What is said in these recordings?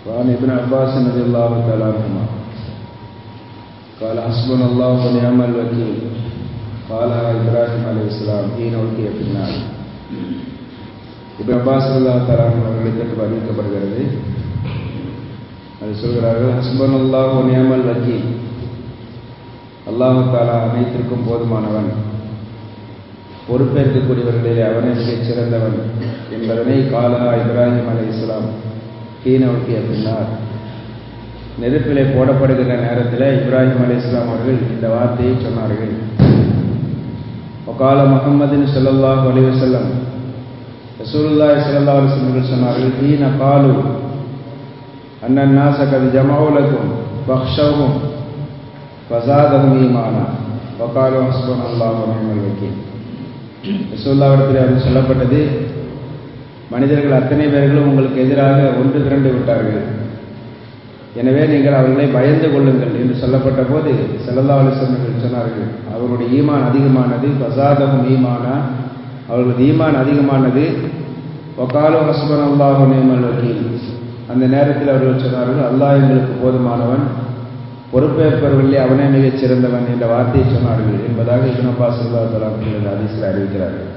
وعن ابن عباس رضي الله تعالى عنهما قال حسبنا الله ونعم الوكيل قال إبراهيم عليه السلام حين ألقي في النار இப்னு Abbas அல்லா தலான் அவர்களுக்கு அறிவிக்கப்படுகிறது அது சொல்கிறார்கள் ஹஸ்பன் அல்லாஹ் நியமல் வக்கீல் அல்லாஹு தாலா அனைத்திற்கும் போதுமானவன் பொறுப்பேற்கக்கூடியவர்களிலே அவனே மிகச் சிறந்தவன் என்பதனை காலா இப்ராஹிம் அலி இஸ்லாம் கீனவுக்கிய பின்னார் நெருப்பிலே போடப்படுகிற நேரத்தில் இப்ராஹிம் அலி இஸ்லாம் அவர்கள் இந்த வார்த்தையை சொன்னார்கள் ஒகால முகமதின் சொல்லல்லாஹ் அலிவசல்லம் ரசூலுல்லாஹி ஸல்லல்லாஹு அலைஹி வஸல்லம் சொன்னார்கள் ஹீன காலு அன்னன் நாஸ கத் ஜமஉ லக்கும் ஃபக்ஷவ்ஹும் ஃபஸாதஹும் ஈமானா வகாலு ஹஸ்புனல்லாஹு வ நிஅமல் வக்கீல் ரசூலுல்லாஹ்விடத்தில் அது சொல்லப்பட்டது மனிதர்கள் அத்தனை பேர்களும் உங்களுக்கு எதிராக ஒன்று திரண்டு விட்டார்கள் எனவே நீங்கள் அவர்களை பயந்து கொள்ளுங்கள் என்று சொல்லப்பட்ட போது செல்லல்லா அலிசர்கள் சொன்னார்கள் அவருடைய ஈமான் அதிகமானது பசாதகம் ஈமானா அவர்களது ஈமான் அதிகமானது ஒகாலோ ஹஸ்பன் அல்லாஹ் நேமல் வக்கீல் அந்த நேரத்தில் அவர்கள் சொன்னார்கள் அல்லாஹ் எங்களுக்கு போதுமானவன் பொறுப்பேற்பவர்களே அவனே மிகச் சிறந்தவன் என்ற வார்த்தையை சொன்னார்கள் என்பதாக இப்னப்பா சொல்லா தலாம் அதிசயில் அறிவிக்கிறார்கள்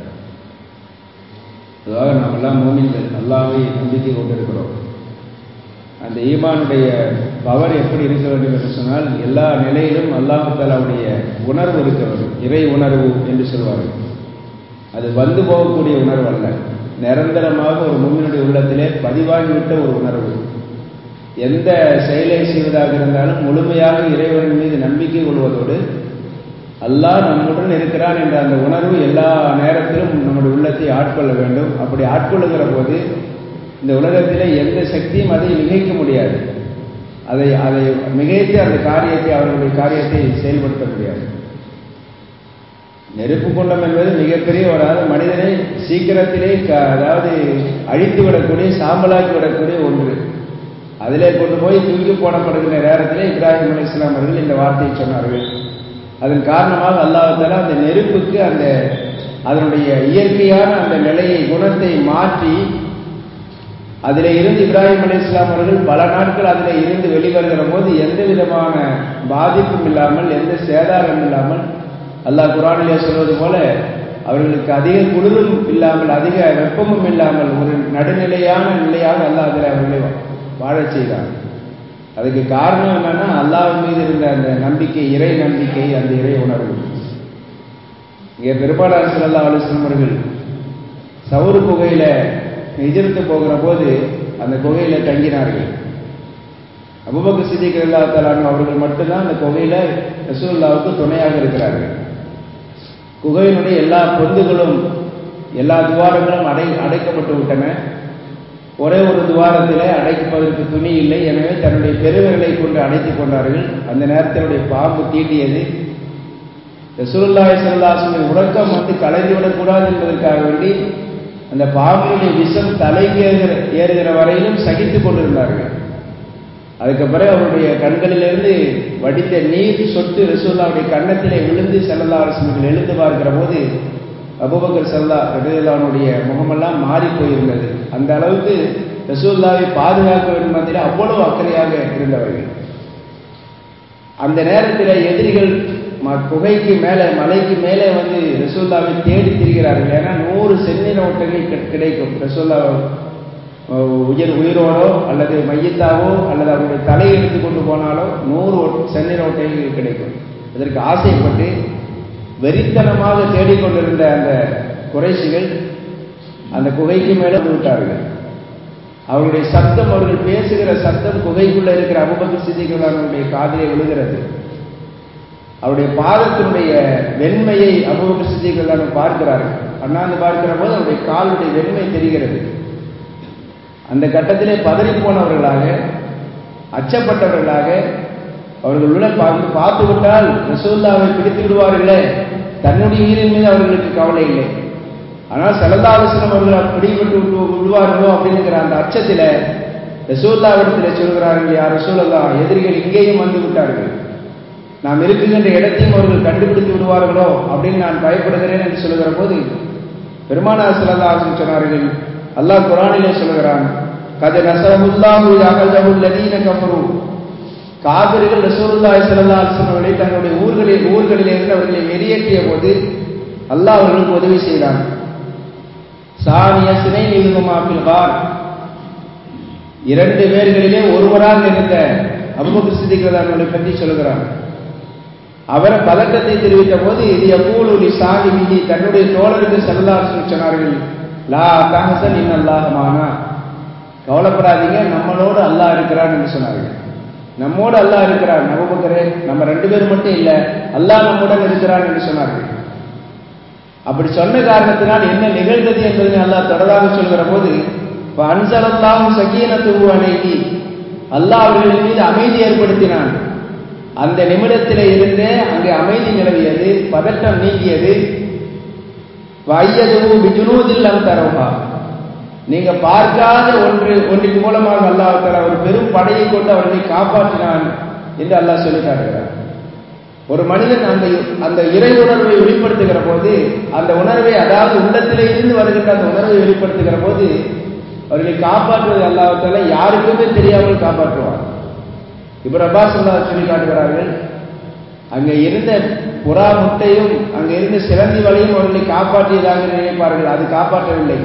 அதாக நாம் எல்லாம் மோமின்கள் அல்லாவை நம்பிக்கை கொண்டிருக்கிறோம் அந்த ஈமானுடைய பவர் எப்படி இருக்க வேண்டும் என்று சொன்னால் எல்லா நிலையிலும் அல்லாஹு தாலாவுடைய உணர்வு இருக்க வேண்டும் இறை உணர்வு என்று சொல்வார்கள் அது வந்து போகக்கூடிய உணர்வு அல்ல நிரந்தரமாக ஒரு முன்னினுடைய உள்ளத்திலே பதிவாகிவிட்ட ஒரு உணர்வு எந்த செயலை செய்வதாக இருந்தாலும் முழுமையாக இறைவனின் மீது நம்பிக்கை கொள்வதோடு அல்லாஹ் நம்முடன் இருக்கிறான் என்ற அந்த உணர்வு எல்லா நேரத்திலும் நம்முடைய உள்ளத்தை ஆட்கொள்ள வேண்டும் அப்படி ஆட்கொள்ளுகிற போது இந்த உலகத்திலே எந்த சக்தியும் அதை மிகைக்க முடியாது அதை அதை மிகைத்து அந்த காரியத்தை அவர்களுடைய காரியத்தை செயல்படுத்த முடியாது நெருப்பு குண்டம் என்பது மிகப்பெரிய ஒரு அதாவது மனிதனை சீக்கிரத்திலே அதாவது அழித்து விடக்கூடிய சாம்பலாக்கி விடக்கூடிய ஒன்று அதிலே கொண்டு போய் தூக்கி போடப்படுகிற நேரத்திலே இப்ராஹிம் அலி இஸ்லாம் அவர்கள் இந்த வார்த்தையை சொன்னார்கள் அதன் காரணமாக அல்லாஹால அந்த நெருப்புக்கு அந்த அதனுடைய இயற்கையான அந்த நிலையை குணத்தை மாற்றி அதில் இருந்து இப்ராஹிம் அலி இஸ்லாம் அவர்கள் பல நாட்கள் அதில் இருந்து வெளிவருகிற போது எந்த விதமான பாதிப்பும் இல்லாமல் எந்த சேதாரம் இல்லாமல் அல்லாஹ் குரானிலே சொல்வது போல அவர்களுக்கு அதிக குளிரும் இல்லாமல் அதிக வெப்பமும் இல்லாமல் ஒரு நடுநிலையான நிலையாக அல்லாஹ் அதில் அவர்களை வாழச் செய்தார் அதுக்கு காரணம் என்னன்னா அல்லாஹ் மீது இருந்த அந்த நம்பிக்கை இறை நம்பிக்கை அந்த இறை உணர்வு இங்கே பெருமாளார் சல்லா அலுவலம் அவர்கள் சவுறு குகையில எதிர்த்து போகிற போது அந்த குகையில தங்கினார்கள் அபுபக்கு சித்திக் அல்லா தலான் அவர்கள் மட்டும்தான் அந்த குகையில ரசூல்லாவுக்கு துணையாக இருக்கிறார்கள் குகையினுடைய எல்லா பொந்துகளும் எல்லா துவாரங்களும் அடை அடைக்கப்பட்டு விட்டன ஒரே ஒரு துவாரத்தில் அடைப்பதற்கு துணி இல்லை எனவே தன்னுடைய பெருவர்களை கொண்டு அடைத்துக் கொண்டார்கள் அந்த நேரத்தினுடைய பாம்பு தீண்டியது ரசூல்லாய் சல்லாசுடைய உறக்கம் வந்து கலைந்துவிடக்கூடாது என்பதற்காக வேண்டி அந்த பாம்பினுடைய விஷம் தலைக்கு ஏறுகிற ஏறுகிற வரையிலும் சகித்துக் கொண்டிருந்தார்கள் அதுக்கப்புறம் அவருடைய கண்களிலிருந்து வடித்த நீர் சொட்டு ரசூல்லாவுடைய கன்னத்திலே விழுந்து செல்லல்லா அரசுகள் எழுந்து பார்க்கிற போது அபுபக்கர் சல்லா ரபியுல்லானுடைய முகமெல்லாம் மாறி போயிருந்தது அந்த அளவுக்கு ரசூல்லாவை பாதுகாக்க வேண்டும் என்பதில் அவ்வளவு அக்கறையாக இருந்தவர்கள் அந்த நேரத்தில் எதிரிகள் குகைக்கு மேலே மலைக்கு மேலே வந்து ரசூல்லாவை தேடி திரிகிறார்கள் ஏன்னா நூறு செந்நிற ஓட்டங்கள் கிடைக்கும் ரசூல்லா உயிர் உயிரோடோ அல்லது மையத்தாவோ அல்லது அவருடைய தலையை எடுத்து கொண்டு போனாலோ நூறு செந்நிற ஓட்டைகள் கிடைக்கும் இதற்கு ஆசைப்பட்டு வெறித்தனமாக தேடிக்கொண்டிருந்த அந்த குறைசிகள் அந்த குகைக்கு மேலே வந்து விட்டார்கள் அவருடைய சத்தம் அவர்கள் பேசுகிற சத்தம் குகைக்குள்ள இருக்கிற அபுபக்கு சித்திகளானுடைய காதிலே விழுகிறது அவருடைய பாதத்தினுடைய வெண்மையை அபுபக்கு சித்திகளான பார்க்கிறார்கள் அண்ணாந்து பார்க்கிற போது அவருடைய காலுடைய வெண்மை தெரிகிறது அந்த கட்டத்திலே பதறி போனவர்களாக அச்சப்பட்டவர்களாக அவர்கள் உள்ள பார்த்து பார்த்து விட்டால் ரசூல்லாவை பிடித்து விடுவார்களே தன்னுடைய உயிரின் மீது அவர்களுக்கு கவலை இல்லை ஆனால் சலதாலோசனம் அவர்கள் பிடிபட்டு விட்டு விடுவார்களோ அப்படிங்கிற அந்த அச்சத்தில் ரசூல்லாவிடத்தில் சொல்கிறார்கள் யார் ரசூலல்லா எதிரிகள் இங்கேயும் வந்து விட்டார்கள் நாம் இருக்குகின்ற இடத்தையும் அவர்கள் கண்டுபிடித்து விடுவார்களோ அப்படின்னு நான் பயப்படுகிறேன் என்று சொல்லுகிற போது பெருமானார் சலதாசன் சொன்னார்கள் அல்லாஹ் குரானிலே சொல்கிறான் கது நசவுல்லாஹு அகல்லஹுல் லதீன கஃபரு காபிர்கள் ரசூலுல்லாஹி ஸல்லல்லாஹு அலைஹி வஸல்லம் அவர்களை தங்களுடைய ஊர்களில் ஊர்களில் இருந்து அவர்களை வெளியேற்றிய போது அல்லாஹ் அவர்களுக்கு உதவி செய்தான் சானிய சினை நிலுமா பில்கார் இரண்டு பேர்களிலே ஒருவராக இருந்த அபுபக்கர் சித்திக்கிறதானவர்களை பற்றி சொல்கிறான் அவர் பதட்டத்தை தெரிவித்த போது இது எப்பூலி சாதி விதி தன்னுடைய தோழருக்கு செல்லார் சொன்னார்கள் லா தஹசன் இன்னல்லாஹமானா கவலைப்படாதீங்க நம்மளோடு அல்லாஹ் இருக்கிறான் என்று சொன்னார்கள் நம்மோடு அல்லாஹ் இருக்கிறார் நபுபக்கரே நம்ம ரெண்டு பேர் மட்டும் இல்ல அல்லாஹ் நம்முடன் இருக்கிறான் என்று சொன்னார்கள் அப்படி சொன்ன காரணத்தினால் என்ன நிகழ்ந்தது என்பதை அல்லாஹ் தொடராக சொல்கிற போது அன்சலல்லாஹும் சக்கீனத்துவு அணைகி அல்லாஹ் அவர்களின் மீது அமைதி ஏற்படுத்தினான் அந்த நிமிடத்திலே இருந்தே அங்கே அமைதி நிலவியது பதட்டம் நீங்கியது வையதுவு பிஜுனூதில் தரவா நீங்க பார்க்காத ஒன்று ஒன்றின் மூலமாக அல்லாஹ் ஒரு பெரும் படையை கொண்டு அவர்களை காப்பாற்றினான் என்று அல்லாஹ் சொல்லி காட்டுகிறார் ஒரு மனிதன் அந்த அந்த இறை உணர்வை வெளிப்படுத்துகிற போது அந்த உணர்வை அதாவது உள்ளத்திலே இருந்து வருகின்ற அந்த உணர்வை வெளிப்படுத்துகிற போது அவர்களை காப்பாற்றுவது அல்லாஹால யாருக்குமே தெரியாமல் காப்பாற்றுவார் இப்ப ரபாஸ் சொல்லி காட்டுகிறார்கள் அங்க இருந்த புறா முட்டையும் அங்க இருந்த சிலந்தி வலையும் அவர்களை காப்பாற்றியதாக நினைப்பார்கள் அது காப்பாற்றவில்லை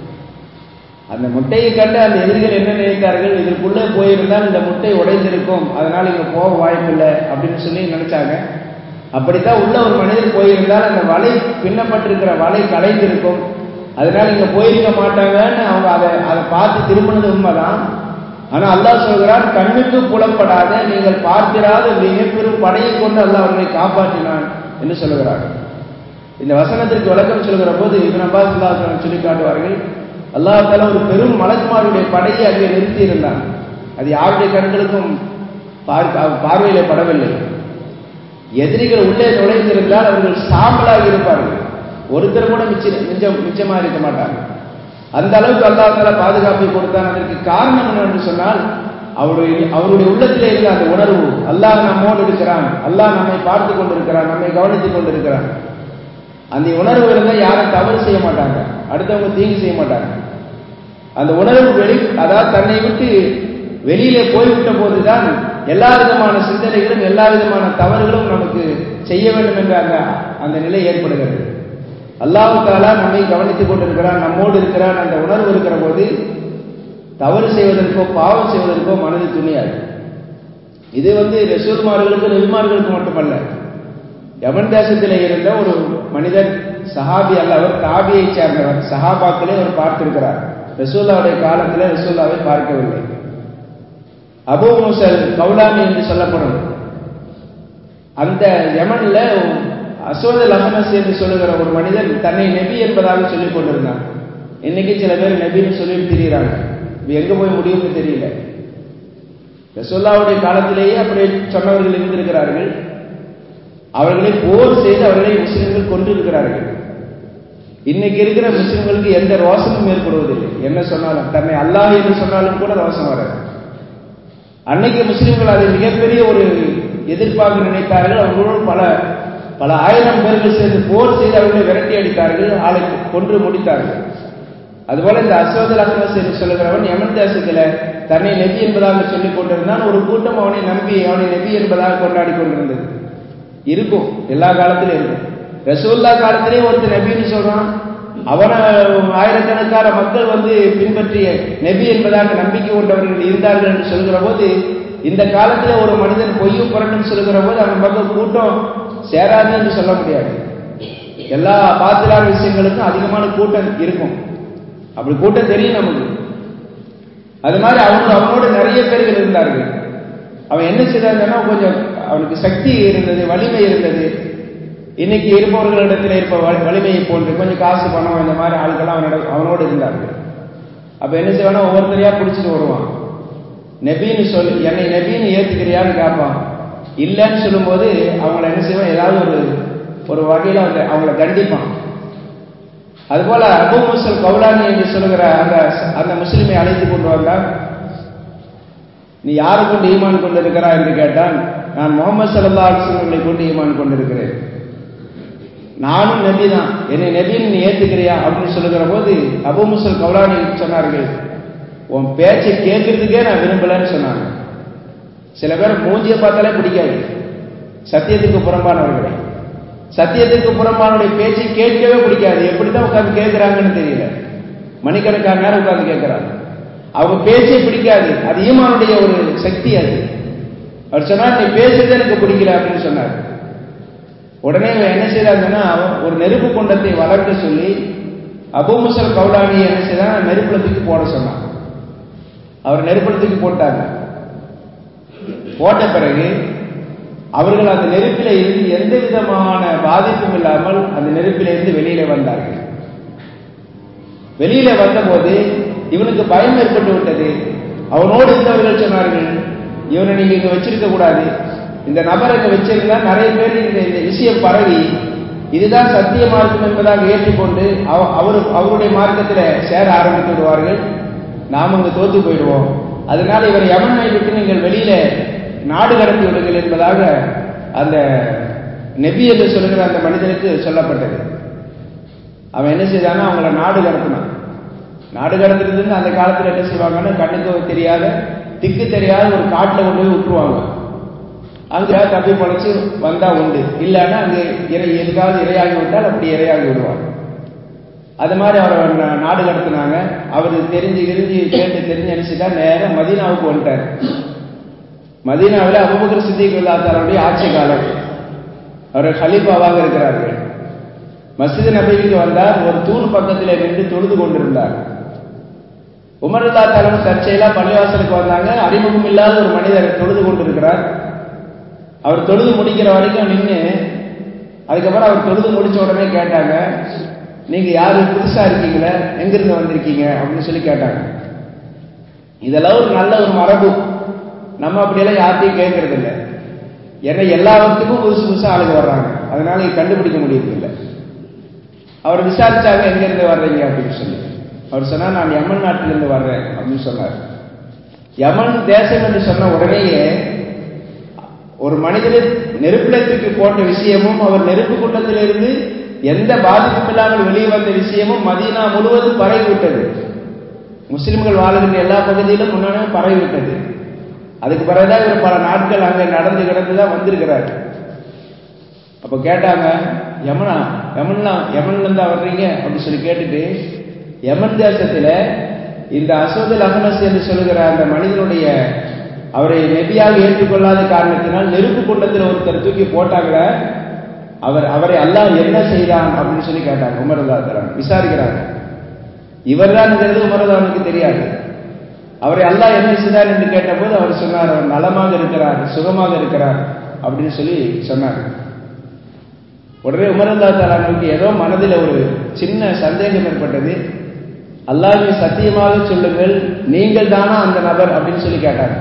அந்த முட்டையை கண்டு அந்த எதிரிகள் என்ன நினைத்தார்கள் இதற்குள்ளே போயிருந்தால் இந்த முட்டை உடைந்திருக்கும் அதனால இங்க போக வாய்ப்பில்லை அப்படின்னு சொல்லி நினைச்சாங்க அப்படித்தான் உள்ள ஒரு மனிதர் போயிருந்தால் அந்த வலை பின்னப்பட்டிருக்கிற வலை கலைந்திருக்கும் அதனால இங்க போயிருக்க மாட்டாங்கன்னு அவங்க அதை அதை பார்த்து திரும்பினது உண்மைதான் ஆனா அல்லாஹ் சொல்கிறார் கண்ணுக்கு புலப்படாத நீங்கள் பார்த்திராத மிக பெரும் படையை கொண்டு அல்லாஹ் அவர்களை காப்பாற்றினான் என்று சொல்லுகிறார் இந்த வசனத்திற்கு விளக்கம் சொல்கிற போது இவன் அப்பாஸ் அல்லாஹ் சொல்லி காட்டுவார்கள் அல்லாஹால ஒரு பெரும் மலக்குமாருடைய படையை அங்கே நிறுத்தி இருந்தான் அது யாருடைய கண்களுக்கும் பார்வையில படவில்லை எதிரிகள் உள்ளே நுழைந்திருந்தால் அவர்கள் சாம்பலாக இருப்பார்கள் ஒருத்தர் கூட மிச்ச மிச்சம் மிச்சமா இருக்க மாட்டாங்க அந்த அளவுக்கு அல்லாஹால பாதுகாப்பை கொடுத்தான் அதற்கு காரணம் என்னவென்று சொன்னால் அவருடைய அவருடைய உள்ளத்திலே இருந்த அந்த உணர்வு அல்லாஹ் நம்மோடு இருக்கிறான் அல்லாஹ் நம்மை பார்த்து கொண்டிருக்கிறான் நம்மை கவனித்துக் கொண்டிருக்கிறான் அந்த உணர்வு இருந்தால் யாரும் தவறு செய்ய மாட்டாங்க அடுத்தவங்க தீங்கு செய்ய மாட்டாங்க அந்த உணர்வு வெளி அதாவது தன்னை விட்டு வெளியிலே போய்விட்ட போதுதான் எல்லா விதமான சிந்தனைகளும் எல்லா விதமான தவறுகளும் நமக்கு செய்ய வேண்டும் என்ற அந்த அந்த நிலை ஏற்படுகிறது அல்லாஹு தாலா நம்மை கவனித்துக் கொண்டிருக்கிறான் நம்மோடு இருக்கிறான் அந்த உணர்வு இருக்கிற போது தவறு செய்வதற்கோ பாவம் செய்வதற்கோ மனது துணியாது இது வந்து ரசூல்மார்களுக்கு நெல்மார்களுக்கு மட்டுமல்ல யமன் தேசத்திலே இருந்த ஒரு மனிதர் சஹாபி அல்ல அவர் தாபியை சேர்ந்தவர் சஹாபாக்களே அவர் பார்த்திருக்கிறார் ரசூல்லாவுடைய காலத்தில் ரசூல்லாவை பார்க்கவில்லை அபு முசல் கௌலாமி என்று சொல்லப்படும் அந்த யமன்ல அசோதல் அஹமஸ் என்று சொல்லுகிற ஒரு மனிதன் தன்னை நபி என்பதாக சொல்லிக் கொண்டிருந்தான் இன்னைக்கு சில பேர் நபின்னு சொல்லிட்டு திரிகிறாங்க எங்க போய் முடியும்னு தெரியல ரசோல்லாவுடைய காலத்திலேயே அப்படி சொன்னவர்கள் இருந்திருக்கிறார்கள் அவர்களை போர் செய்து அவர்களை முஸ்லிம்கள் கொண்டிருக்கிறார்கள் இன்னைக்கு இருக்கிற முஸ்லிம்களுக்கு எந்த ரோசமும் ஏற்படுவதில்லை என்ன சொன்னாலும் தன்னை அல்லாஹ் என்று சொன்னாலும் கூட ரோசம் வராது அன்னைக்கு முஸ்லிம்கள் அதை மிகப்பெரிய ஒரு எதிர்ப்பாக நினைத்தார்கள் அவர்களோடு பல பல ஆயிரம் பேர்கள் சேர்ந்து போர் செய்து அவர்களை விரட்டி அடித்தார்கள் ஆளை கொன்று முடித்தார்கள் அதுபோல இந்த அசோதல் அஹமஸ் என்று சொல்லுகிறவன் யமன் தேசத்துல தன்னை நெபி என்பதாக சொல்லிக் கொண்டிருந்தான் ஒரு கூட்டம் அவனை நம்பி அவனை நெபி என்பதாக கொண்டாடி கொண்டிருந்தது இருக்கும் எல்லா காலத்திலும் இருக்கும் ரசூல்லா காலத்திலே ஒருத்தர் நபின்னு சொல்றான் அவனை ஆயிரக்கணக்கான மக்கள் வந்து பின்பற்றிய நெபி என்பதாக நம்பிக்கை கொண்டவர்கள் இருந்தார்கள் என்று சொல்கிற போது இந்த காலத்தில் ஒரு மனிதன் பொய்யும் புரட்டும் சொல்கிற போது அவன் பக்கம் கூட்டம் சேராது என்று சொல்ல முடியாது எல்லா பாத்திலான விஷயங்களுக்கும் அதிகமான கூட்டம் இருக்கும் அப்படி கூட்டம் தெரியும் நமக்கு அது மாதிரி அவங்க அவனோட நிறைய பேர்கள் இருந்தார்கள் அவன் என்ன செய்தாங்கன்னா கொஞ்சம் அவனுக்கு சக்தி இருந்தது வலிமை இருந்தது இன்னைக்கு இருப்பவர்களிடத்தில் இருப்ப வலிமையை போன்று கொஞ்சம் காசு பணம் இந்த மாதிரி ஆட்கள்லாம் அவனோட அவனோடு இருந்தார்கள் அப்ப என்ன செய்வானா ஒவ்வொருத்தரையா பிடிச்சிட்டு வருவான் நெபின்னு சொல்லி என்னை நெபின்னு ஏத்துக்கிறியான்னு கேட்பான் இல்லைன்னு சொல்லும்போது அவங்கள என்ன செய்வான் ஏதாவது ஒரு ஒரு வகையில் அவங்க அவங்கள கண்டிப்பான் அதுபோல அபு முசல் கௌலானி என்று சொல்லுகிற அந்த அந்த முஸ்லிமை அழைத்து கொண்டு வந்தார் நீ யாரை கொண்டு ஈமான் கொண்டிருக்கிறா என்று கேட்டால் நான் முகமது சல்லா அலுவலை கொண்டு ஈமான் கொண்டிருக்கிறேன் நானும் நபி தான் என்னை நபின்னு நீ ஏத்துக்கிறியா அப்படின்னு சொல்லுகிற போது அபு முசல் கௌலானி சொன்னார்கள் உன் பேச்சை கேட்கறதுக்கே நான் விரும்பலன்னு சொன்னாங்க சில பேர் மூஞ்சியை பார்த்தாலே பிடிக்காது சத்தியத்துக்கு புறம்பானவர்களை சத்தியத்துக்கு புறம்பானுடைய பேச்சை கேட்கவே பிடிக்காது எப்படிதான் உட்கார்ந்து கேட்கிறாங்கன்னு தெரியல மணிக்கணக்கான நேரம் உட்கார்ந்து கேட்கிறாங்க அவங்க பேச்சே பிடிக்காது அது ஈமானுடைய ஒரு சக்தி அது அவர் சொன்னார் நீ பேசுறது எனக்கு பிடிக்கல அப்படின்னு சொன்னார் உடனே இவன் என்ன செய்தாங்கன்னா அவன் ஒரு நெருப்பு குண்டத்தை வளர்க்க சொல்லி அபு முசல் கவுலானி என்ன செய்தான் நெருப்புல தூக்கி போட சொன்னான் அவர் நெருப்புல தூக்கி போட்டாங்க போட்ட பிறகு அவர்கள் அந்த நெருப்பில இருந்து எந்த விதமான பாதிப்பும் இல்லாமல் அந்த நெருப்பில இருந்து வெளியில வந்தார்கள் வெளியில வந்தபோது இவனுக்கு பயம் ஏற்பட்டு விட்டது அவனோடு இருந்தவர்கள் சொன்னார்கள் இவனை நீங்க இங்க வச்சிருக்க கூடாது இந்த நபரை இங்க வச்சிருந்தா நிறைய பேர் இந்த இந்த விஷயம் பரவி இதுதான் சத்திய மார்க்கம் என்பதாக ஏற்றுக்கொண்டு அவரு அவருடைய மார்க்கத்துல சேர ஆரம்பித்து விடுவார்கள் நாம் அங்கு தோத்து போயிடுவோம் அதனால இவரை யமனை விட்டு நீங்கள் வெளியில நாடு கடத்தி விடுங்கள் என்பதாக அந்த நெபி என்று சொல்லுகிற அந்த மனிதனுக்கு சொல்லப்பட்டது அவன் என்ன செய்தானா அவங்கள நாடு கடத்தினான் நாடு கடத்துறது அந்த காலத்துல என்ன செய்வாங்கன்னா கண்ணுக்கு தெரியாத திக்கு தெரியாத ஒரு காட்டுல கொண்டு போய் விட்டுருவாங்க அங்க தப்பி பழச்சு வந்தா உண்டு இல்லைன்னா அங்க இறை எதுக்காவது இரையாகி விட்டால் அப்படி இரையாகி விடுவாங்க அது மாதிரி அவர் நாடு கடத்தினாங்க அவர் தெரிஞ்சு தெரிஞ்சு கேட்டு தெரிஞ்சு நினைச்சுட்டா நேரம் மதீனாவுக்கு வந்துட்டார் மதீனாவில் அபுபக்கர் சித்திக் இல்லாத்தாருடைய ஆட்சி காலம் அவர் ஹலீஃபாவாக இருக்கிறார்கள் மசித நபிக்கு வந்தார் ஒரு தூண் பக்கத்தில் நின்று தொழுது கொண்டிருந்தார் உமர்லா தலைமை தற்செயலா பள்ளிவாசலுக்கு வந்தாங்க அறிமுகம் இல்லாத ஒரு மனிதர் தொழுது கொண்டிருக்கிறார் அவர் தொழுது முடிக்கிற வரைக்கும் நின்று அதுக்கப்புறம் அவர் தொழுது முடிச்ச உடனே கேட்டாங்க நீங்க யாரு புதுசா இருக்கீங்களே எங்கிருந்து வந்திருக்கீங்க அப்படின்னு சொல்லி கேட்டாங்க இதெல்லாம் ஒரு நல்ல ஒரு மரபு நம்ம அப்படியெல்லாம் யார்ட்டையும் கேட்கறது இல்லை ஏன்னா எல்லாத்துக்கும் புதுசு புதுசா ஆளுங்க வர்றாங்க அதனால கண்டுபிடிக்க முடியறது இல்லை அவர் விசாரிச்சாங்க எங்க இருந்து வர்றீங்க அப்படின்னு சொல்லி அவர் சொன்னார் நான் யமன் நாட்டிலிருந்து வர்றேன் அப்படின்னு சொன்னார் யமன் தேசம் என்று சொன்ன உடனேயே ஒரு மனிதனை நெருப்புல தூக்கி போட்ட விஷயமும் அவர் நெருப்பு குண்டத்திலிருந்து எந்த பாதிப்பும் இல்லாமல் வெளியே வந்த விஷயமும் மதீனா முழுவதும் பரவி விட்டது முஸ்லிம்கள் வாழுகின்ற எல்லா பகுதியிலும் முன்னாடி பரவி விட்டது அதுக்கு பிறகுதான் இவர் பல நாட்கள் அங்க நடந்து கிடந்து தான் வந்திருக்கிறார் அப்ப கேட்டாங்க யமனா யமன்லாம் யமன்ல இருந்தா வர்றீங்க அப்படின்னு சொல்லி கேட்டுட்டு யமன் தேசத்துல இந்த அசோதல் அகனஸ் என்று சொல்லுகிற அந்த மனிதனுடைய அவரை நெபியாக ஏற்றுக்கொள்ளாத காரணத்தினால் நெருப்பு குண்டத்தில் ஒருத்தர் தூக்கி போட்டாங்க அவர் அவரை அல்லாஹ் என்ன செய்தான் அப்படின்னு சொல்லி கேட்டாங்க உமரதா தரான் விசாரிக்கிறாங்க இவர் தான் உமரதானுக்கு தெரியாது அவரை அல்லாஹ் என்ன செய்தார் என்று கேட்டபோது அவர் சொன்னார் அவர் நலமாக இருக்கிறார் சுகமாக இருக்கிறார் அப்படின்னு சொல்லி சொன்னார் உடனே உமரல்லா தாலானுக்கு ஏதோ மனதில் ஒரு சின்ன சந்தேகம் ஏற்பட்டது அல்லாஹ்வை சத்தியமாக சொல்லுங்கள் நீங்கள் தானா அந்த நபர் அப்படின்னு சொல்லி கேட்டாங்க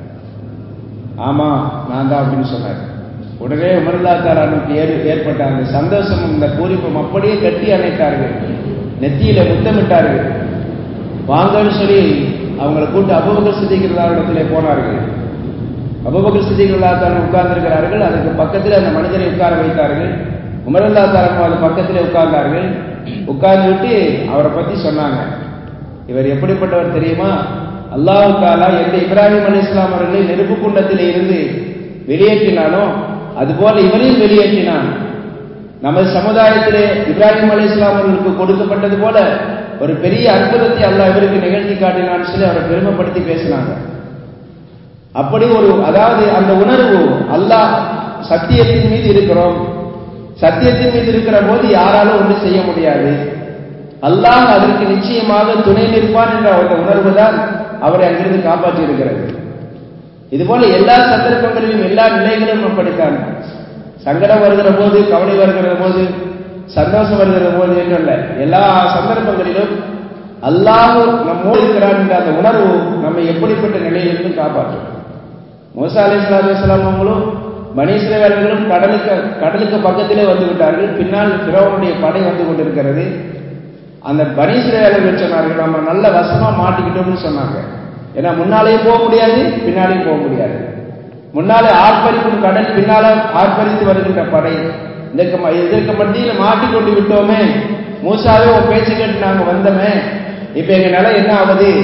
ஆமா நான் தான் அப்படின்னு சொன்னார் உடனே உமரல்லா தாலானுக்கு ஏற் ஏற்பட்ட அந்த சந்தோஷமும் இந்த பூரிப்பும் அப்படியே கட்டி அணைத்தார்கள் நெத்தியில முத்தமிட்டார்கள் வாங்கன்னு சொல்லி அவங்களை கூட்டு அபுபக்கர் சித்திக்கிறதா இடத்துல போனார்கள் அபுபக்கர் சித்திக்கிறதா தான் உட்கார்ந்திருக்கிறார்கள் அதுக்கு பக்கத்தில் அந்த மனிதரை உட்கார வைத்தார்கள் உமரல்லா தாரம் அது பக்கத்தில் உட்கார்ந்தார்கள் உட்கார்ந்து விட்டு அவரை பத்தி சொன்னாங்க இவர் எப்படிப்பட்டவர் தெரியுமா அல்லாஹு தாலா எந்த இப்ராஹிம் அலி இஸ்லாம் அவர்களை நெருப்பு குண்டத்தில் இருந்து வெளியேற்றினானோ அதுபோல இவரையும் வெளியேற்றினான் நமது சமுதாயத்திலே இப்ராஹிம் அலி இஸ்லாம் அவர்களுக்கு கொடுக்கப்பட்டது போல ஒரு பெரிய அற்புதத்தை அல்லாஹ் இவருக்கு நிகழ்த்தி காட்டினான்னு சொல்லி அவரை பெருமைப்படுத்தி பேசினாங்க அப்படி ஒரு அதாவது அந்த உணர்வு அல்லாஹ் சத்தியத்தின் மீது இருக்கிறோம் சத்தியத்தின் மீது இருக்கிற போது யாராலும் ஒன்று செய்ய முடியாது அல்லாஹ் அதற்கு நிச்சயமாக துணை நிற்பான் என்ற அந்த உணர்வு தான் அவரை அங்கிருந்து காப்பாற்றி இருக்கிறது இதுபோல எல்லா சந்தர்ப்பங்களிலும் எல்லா நிலைகளும் அப்படித்தான் சங்கடம் வருகிற போது கவலை வருகிற போது சந்தோஷம் வருகிற போது என்றல்ல எல்லா சந்தர்ப்பங்களிலும் அல்லாஹ் நம்மோடு இருக்கிறான் என்ற அந்த உணர்வு நம்மை எப்படிப்பட்ட நிலையிலிருந்து காப்பாற்றும் மோசா அலி இஸ்லாம் அவங்களும் மணீஸ்வரர்களும் கடலுக்கு கடலுக்கு பக்கத்திலே வந்து விட்டார்கள் பின்னால் பிறவனுடைய படை வந்து கொண்டிருக்கிறது அந்த பனீஸ்வரர்கள் சொன்னார்கள் நம்ம நல்ல வசமா மாட்டிக்கிட்டோம்னு சொன்னாங்க ஏன்னா முன்னாலேயும் போக முடியாது பின்னாலேயும் போக முடியாது முன்னாலே ஆர்ப்பரிக்கும் கடல் பின்னால ஆர்ப்பரித்து வருகின்ற படை இதற்கு இதற்கு மத்தியில் மாட்டிக்கொண்டு விட்டோமே மூசாவே உன் பேச்சு கேட்டு நாங்க வந்தோமே இப்ப எங்க நிலை என்ன ஆகுது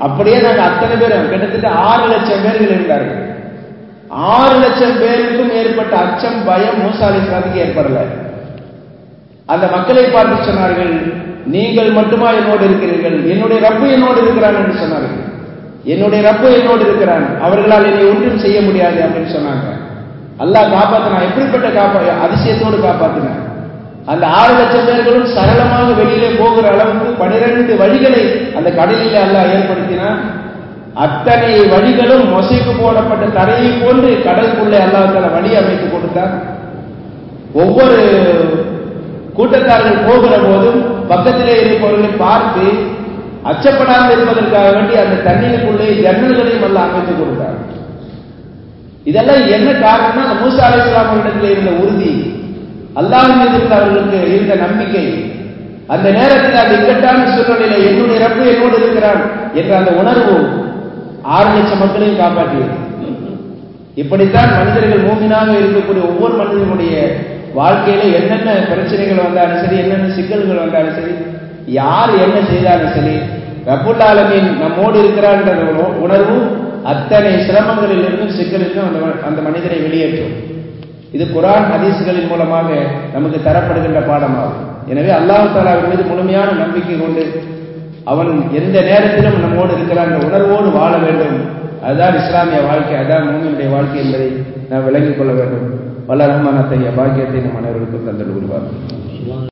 அப்படியே நாங்க அத்தனை பேரும் கிட்டத்தட்ட ஆறு லட்சம் பேர்கள் இருந்தார்கள் ஆறு லட்சம் பேருக்கும் ஏற்பட்ட அச்சம் பயம் மூசா அலிஸ்லாத்துக்கு ஏற்படல அந்த மக்களை பார்த்து சொன்னார்கள் நீங்கள் மட்டுமா என்னோடு இருக்கிறீர்கள் என்னுடைய ரப்பு என்னோடு இருக்கிறான் என்று சொன்னார்கள் என்னுடைய ரப்பு என்னோடு இருக்கிறான் அவர்களால் என்னை ஒன்றும் செய்ய முடியாது அப்படின்னு சொன்னாங்க அல்லாஹ் காப்பாத்தினான் எப்படிப்பட்ட காப்பா அதிசயத்தோடு காப்பாத்தினான் அந்த ஆறு லட்சம் பேர்களும் சரளமாக வெளியிலே போகிற அளவுக்கு பனிரெண்டு வழிகளை அந்த கடலிலே அல்லாஹ் ஏற்படுத்தினான் அத்தனை வழிகளும் மொசைக்கு போடப்பட்ட தரையை போன்று கடலுக்குள்ளே அல்லாஹால வழி அமைத்து கொடுத்தார் ஒவ்வொரு கூட்டத்தார்கள் போகிற போதும் பக்கத்திலே இருப்பவர்களை பார்த்து அச்சப்படாமல் இருப்பதற்காக வேண்டி அந்த தண்ணீருக்குள்ளே ஜன்னல்களையும் அல்ல அமைத்து கொடுத்தார் இதெல்லாம் என்ன காரணம்னா அந்த மூசா அலி இஸ்லாமிடத்தில் இருந்த உறுதி அல்லாஹ் மீது இருந்த அவர்களுக்கு இருந்த நம்பிக்கை அந்த நேரத்தில் அந்த இக்கட்டான சூழ்நிலையில என்னுடைய ரப்பு என்னோடு இருக்கிறான் என்ற அந்த உணர்வு ஆறு லட்சம் மக்களையும் காப்பாற்றியது இப்படித்தான் மனிதர்கள் மூமினாக இருக்கக்கூடிய ஒவ்வொரு மனிதனுடைய வாழ்க்கையில என்னென்ன பிரச்சனைகள் வந்தாலும் சரி என்னென்ன சிக்கல்கள் வந்தாலும் சரி யார் என்ன செய்தாலும் சரி ரப்புல்லாலமின் நம்மோடு இருக்கிறான்ற உணர்வு அத்தனை சிரமங்களில் இருந்தும் சிக்கலிலும் அந்த அந்த மனிதனை வெளியேற்றும் இது குரான் ஹதீஸ்களின் மூலமாக நமக்கு தரப்படுகின்ற பாடமாகும் எனவே அல்லாஹு தாலாவின் மீது முழுமையான நம்பிக்கை கொண்டு அவன் எந்த நேரத்திலும் நம்மோடு இருக்கிறான் என்ற உணர்வோடு வாழ வேண்டும் அதுதான் இஸ்லாமிய வாழ்க்கை அதுதான் மூமியுடைய வாழ்க்கை என்பதை நாம் விளங்கிக் கொள்ள வேண்டும் வல்ல ரஹ்மான் அத்தகைய பாக்கியத்தை நம் அனைவருக்கும் தந்தல் உருவாக்கும்